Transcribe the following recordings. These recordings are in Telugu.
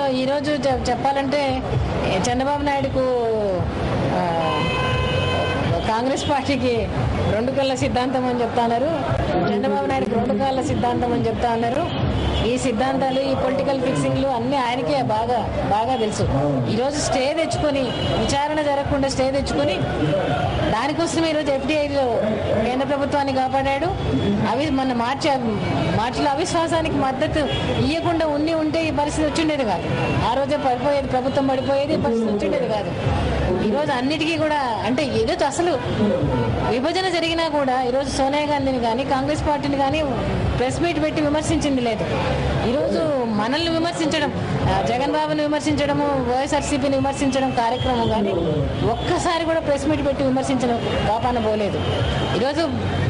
ఈరో ఈరోజు చె- చెప్పాలంటే ఏ, చంద్రబాబు నాయుడుకు ఆ, కాంగ్రెస్ పార్టీకి రెండు కళ్ళ సిద్ధాంతం అని చెప్తా ఉన్నారు చంద్రబాబు నాయుడుకి రెండు కాళ్ళ సిద్ధాంతం అని చెప్తా ఉన్నారు ఈ సిద్ధాంతాలు ఈ పొలిటికల్ ఫిక్సింగ్లు అన్నీ ఆయనకే బాగా బాగా తెలుసు ఈరోజు స్టే తెచ్చుకొని విచారణ జరగకుండా స్టే తెచ్చుకొని దానికోసం ఈరోజు ఎఫ్డీఐలో కేంద్ర ప్రభుత్వాన్ని కాపాడాడు అవి మన మార్చి మార్చిలో అవిశ్వాసానికి మద్దతు ఇవ్వకుండా ఉండి ఉంటే ఈ పరిస్థితి వచ్చిండేది కాదు ఆ రోజే పడిపోయేది ప్రభుత్వం పడిపోయేది ఈ పరిస్థితి వచ్చిండేది కాదు ఈరోజు అన్నిటికీ కూడా అంటే ఈరోజు అసలు విభజన జరిగినా కూడా ఈరోజు సోనియా గాంధీని కానీ కాంగ్రెస్ పార్టీని కానీ ప్రెస్ మీట్ పెట్టి విమర్శించింది లేదు ఈరోజు మనల్ని విమర్శించడం ఆ, జగన్ బాబుని విమర్శించడము వైఎస్ఆర్సీపీని విమర్శించడం కార్యక్రమం కానీ ఒక్కసారి కూడా ప్రెస్ మీట్ పెట్టి విమర్శించడం పాపాన పోలేదు ఈరోజు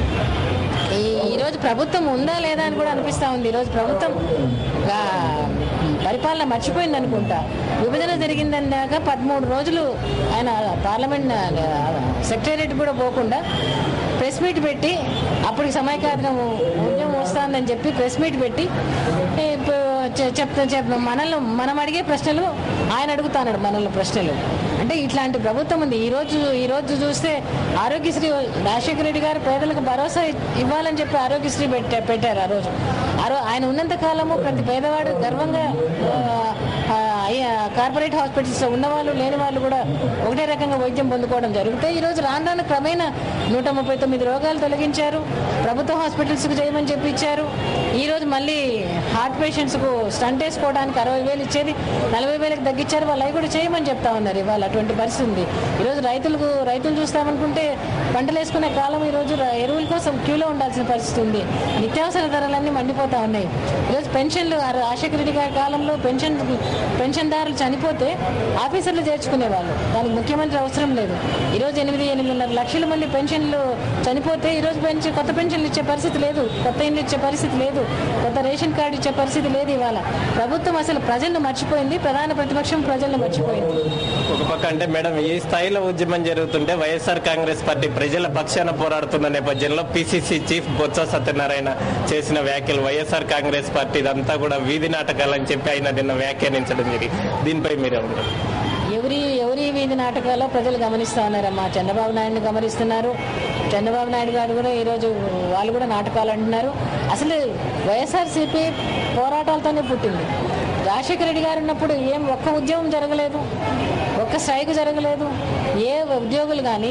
ఈ ఈరోజు ప్రభుత్వం ఉందా లేదా అని కూడా అనిపిస్తా ఉంది ఈరోజు ప్రభుత్వం ఆ, పరిపాలన మర్చిపోయింది అనుకుంటా విభజన జరిగిందన్నాక పదమూడు రోజులు ఆయన పార్లమెంట్ సెక్రటేరియట్ కూడా పోకుండా ప్రెస్ మీట్ పెట్టి అప్పటికి సమైకాగ్రం ఉద్యమం వస్తుందని చెప్పి ప్రెస్ మీట్ పెట్టి ఏ, ప- చె- చెప్తా చెప్ మనల్ని మనం అడిగే ప్రశ్నలు ఆయన అడుగుతాడు మనల్ని ప్రశ్నలు అంటే ఇట్లాంటి ప్రభుత్వం ఉంది ఈ రోజు ఈ రోజు చూస్తే ఆరోగ్యశ్రీ రాజశేఖర రెడ్డి గారు పేదలకు భరోసా ఇవ్వాలని చెప్పి ఆరోగ్యశ్రీ పెట్టా పెట్టారు ఆ రోజు ఆ రో- ఆయన ఉన్నంత కాలము ప్రతి పేదవాడు గర్వంగా ఆ, ఆ, అయ్య- కార్పొరేట్ హాస్పిటల్స్ లో ఉన్నవాళ్ళు లేని వాళ్ళు కూడా ఒకటే రకంగా వైద్యం పొందుకోవడం జరిగితే ఈ రోజు రాను రాను క్రమేణా నూట ముప్పై తొమ్మిది రోగాలు తొలగించారు ప్రభుత్వ హాస్పిటల్స్ కు చేయమని చెప్పి ఇచ్చారు ఈ రోజు మళ్ళీ హార్ట్ పేషెంట్స్ కు స్టంట్ వేసుకోవడానికి అరవై వేలు ఇచ్చేది నలభై వేలకు తగ్గించారు వాళ్ళు అవి కూడా చేయమని చెప్తా ఉన్నారు ఇవాళ అటువంటి పరిస్థితి ఉంది ఈరోజు రైతులకు రైతులు చూస్తామనుకుంటే పంటలు వేసుకునే కాలం ఈ రోజు ర- ఎరువుల కోసం క్యూలో ఉండాల్సిన పరిస్థితి ఉంది నిత్యావసర ధరలన్నీ మండిపోతా ఉన్నాయి ఈరోజు పెన్షన్లు ఆ రాజశేఖర రెడ్డి గారి కాలంలో పెన్షన్ పెన్షన్దారులు చనిపోతే ఆఫీసర్లు చేర్చుకునేవాళ్ళు దానికి ముఖ్యమంత్రి అవసరం లేదు ఈరోజు ఎనిమిది ఎనిమిదిన్నర లక్షల మంది పెన్షన్లు చనిపోతే ఈరోజు పెన్షన్ కొత్త పెన్షన్లు ఇచ్చే పరిస్థితి లేదు కొత్త ఇండ్లు ఇచ్చే పరిస్థితి లేదు కొత్త రేషన్ కార్డు ఇచ్చే పరిస్థితి లేదు ఇవాళ ప్రభుత్వం అసలు ప్రజలను మర్చిపోయింది ప్రధాన ప్రతిపక్షం ప్రజలను మర్చిపోయింది ఒక పక్క అంటే మేడం ఈ స్థాయిలో ఉద్యమం జరుగుతుంటే వైఎస్ఆర్ కాంగ్రెస్ పార్టీ ప్రజల పక్షాన పోరాడుతున్న నేపథ్యంలో పిసిసి చీఫ్ బొత్స సత్యనారాయణ చేసిన వ్యాఖ్యలు వైఎస్ఆర్ కాంగ్రెస్ పార్టీ ఇదంతా కూడా వీధి నాటకాలని చెప్పి ఆయన నిన్న వ్యాఖ్యానించడం జరిగింది దీనిపై మీరే ఉంటారు ఎవరి ఎవరి వీధి నాటకాల్లో ప్రజలు గమనిస్తా ఉన్నారమ్మా చంద్రబాబు నాయుడుని గమనిస్తున్నారు చంద్రబాబు నాయుడు గారు కూడా ఈరోజు వాళ్ళు కూడా నాటకాలు అంటున్నారు అసలు వైఎస్ఆర్సీపీ పోరాటాలతోనే పుట్టింది రాజశేఖర రెడ్డి గారు ఉన్నప్పుడు ఏం ఒక్క ఉద్యమం జరగలేదు ఒక్క స్ట్రైక్ జరగలేదు ఏ ఉద్యోగులు కానీ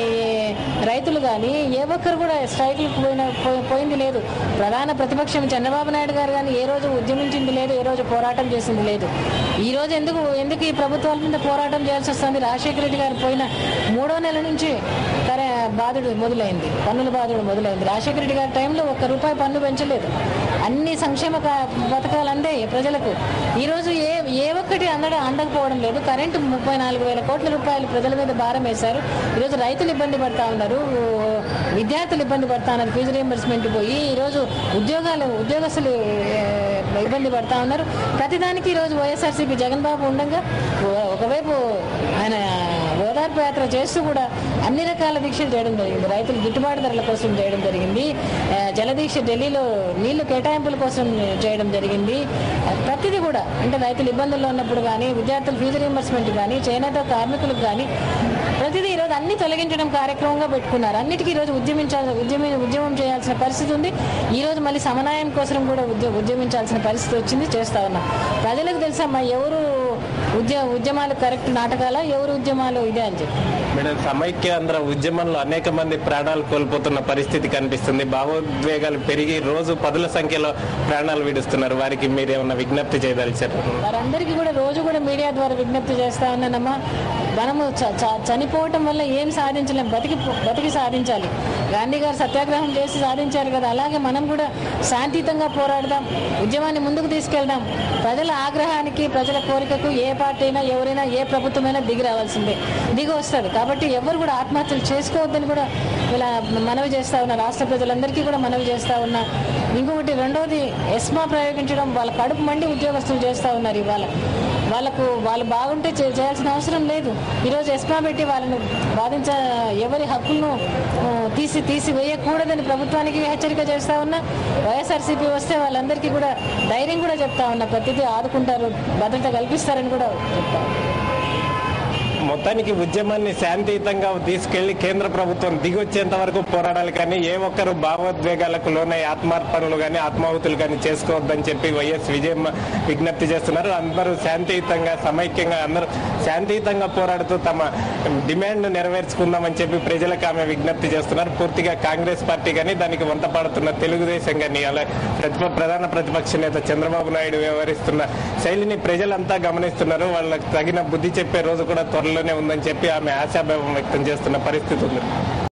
రైతులు కానీ ఏ ఒక్కరు కూడా స్ట్రైకులకు పోయిన పోయి- పోయింది లేదు ప్రధాన ప్రతిపక్షం చంద్రబాబు నాయుడు గారు కానీ ఏ రోజు ఉద్యమించింది లేదు ఏ రోజు పోరాటం చేసింది లేదు ఈ రోజు ఎందుకు ఎందుకు ఈ ప్రభుత్వాల మీద పోరాటం చేయాల్సి వస్తుంది రాజశేఖర రెడ్డి గారు పోయిన మూడో నెల నుంచి కరే బాధుడు మొదలైంది పన్నుల బాధుడు మొదలైంది రాజశేఖర రెడ్డి గారి టైంలో ఒక్క రూపాయి పన్ను పెంచలేదు అన్ని సంక్షేమ కా- పథకాలు అందాయి ప్రజలకు ఈ రోజు ఏ ఏ ఒక్కటి అందడం అందకపోవడం లేదు కరెంటు ముప్పై నాలుగు వేల కోట్ల రూపాయలు ప్రజల మీద భారం వేశారు ఈరోజు రైతులు ఇబ్బంది పడతా ఉన్నారు విద్యార్థులు ఇబ్బంది పడతా ఉన్నారు ఫీజు రీఎంబర్స్మెంట్ పోయి ఈరోజు ఉద్యోగాలు ఉద్యోగస్తులు ఏ, ఇబ్బంది పడతా ఉన్నారు ప్రతిదానికి ఈరోజు వైఎస్ఆర్సీపీ జగన్ బాబు ఉండగా ఓ- ఒకవైపు ఆయన ఓదార్పు యాత్ర చేస్తూ కూడా అన్ని రకాల దీక్షలు చేయడం జరిగింది రైతులు గిట్టుబాటు ధరల కోసం చేయడం జరిగింది ఆ, జలదీక్ష ఢిల్లీలో నీళ్లు కేటాయింపుల కోసం చేయడం జరిగింది ఆ, ప్రతిదీ కూడా అంటే రైతులు ఇబ్బందుల్లో ఉన్నప్పుడు కానీ విద్యార్థులు ఫీజు రీంబర్స్మెంట్ కానీ చేనేత కార్మికులకు కానీ ప్రతిదీ ఈరోజు అన్ని తొలగించడం కార్యక్రమంగా పెట్టుకున్నారు అన్నిటికీ ఈరోజు ఉద్యమించాల్సిన ఉద్యమి ఉద్యమం చేయాల్సిన పరిస్థితి ఉంది ఈ రోజు మళ్ళీ సమన్వయం కోసం కూడా ఉద్య ఉద్యమించాల్సిన పరిస్థితి వచ్చింది చేస్తా ఉన్నాం ప్రజలకు తెలుసమ్మా ఎవరు ఉద్య ఉద్యమాలు కరెక్ట్ నాటకాలా ఎవరు ఉద్యమాలు ఇదే అని చెప్పి మేడం సమైక్యాంధ్ర ఉద్యమంలో అనేక మంది ప్రాణాలు కోల్పోతున్న పరిస్థితి కనిపిస్తుంది భావోద్వేగాలు పెరిగి రోజు పదుల సంఖ్యలో ప్రాణాలు విడుస్తున్నారు వారికి మీరు ఏమన్నా విజ్ఞప్తి చేయదలిచారు వారందరికీ కూడా రోజు కూడా మీడియా ద్వారా విజ్ఞప్తి చేస్తా ఉన్నానమ్మా మనము చ- చ- చనిపోవటం వల్ల ఏం సాధించలేం బతికి బతికి సాధించాలి గాంధీ గారు సత్యాగ్రహం చేసి సాధించారు కదా అలాగే మనం కూడా శాంతియుతంగా పోరాడదాం ఉద్యమాన్ని ముందుకు తీసుకెళ్దాం ప్రజల ఆగ్రహానికి ప్రజల కోరికకు ఏ పార్టీ అయినా ఎవరైనా ఏ ప్రభుత్వమైనా దిగి రావాల్సిందే దిగి వస్తుంది కాబట్టి ఎవరు కూడా ఆత్మహత్యలు చేసుకోవద్దని కూడా ఇలా మనవి చేస్తా ఉన్నా రాష్ట్ర ప్రజలందరికీ కూడా మనవి చేస్తా ఉన్నా ఇంకొకటి రెండోది ఎస్మా ప్రయోగించడం వాళ్ళ కడుపు మండి ఉద్యోగస్తులు చేస్తూ ఉన్నారు ఇవాళ వాళ్ళకు వాళ్ళు బాగుంటే చే- చేయాల్సిన అవసరం లేదు ఈరోజు ఎస్మా పెట్టి వాళ్ళని బాధించ ఎవరి హక్కులను ఆ, తీసి తీసి వేయకూడదని ప్రభుత్వానికి హెచ్చరిక చేస్తా ఉన్నా వైఎస్ఆర్సీపీ వస్తే వాళ్ళందరికీ కూడా ధైర్యం కూడా చెప్తా ఉన్నా ప్రతిదీ ఆదుకుంటారు భద్రత కల్పిస్తారని కూడా చెప్తా ఉన్నా. మొత్తానికి ఉద్యమాన్ని శాంతియుతంగా తీసుకెళ్లి కేంద్ర ప్రభుత్వం దిగొచ్చేంత వరకు పోరాడాలి కానీ ఏ ఒక్కరు భావోద్వేగాలకు లోనై ఆత్మార్పణలు కానీ ఆత్మాహుతులు కానీ చేసుకోవద్దని చెప్పి వైఎస్ విజయమ్మ విజ్ఞప్తి చేస్తున్నారు అందరూ శాంతియుతంగా సమైక్యంగా అందరూ శాంతియుతంగా పోరాడుతూ తమ డిమాండ్ నెరవేర్చుకుందామని చెప్పి ప్రజలకు ఆమె విజ్ఞప్తి చేస్తున్నారు పూర్తిగా కాంగ్రెస్ పార్టీ కానీ దానికి వంత పాడుతున్న తెలుగుదేశం కానీ అలా ప్రతిప ప్రధాన ప్రతిపక్ష నేత చంద్రబాబు నాయుడు వ్యవహరిస్తున్న శైలిని ప్రజలంతా గమనిస్తున్నారు వాళ్ళకి తగిన బుద్ధి చెప్పే రోజు కూడా త్వరలోనే ఉందని చెప్పి ఆమె ఆశాభావం వ్యక్తం చేస్తున్న పరిస్థితి ఉంది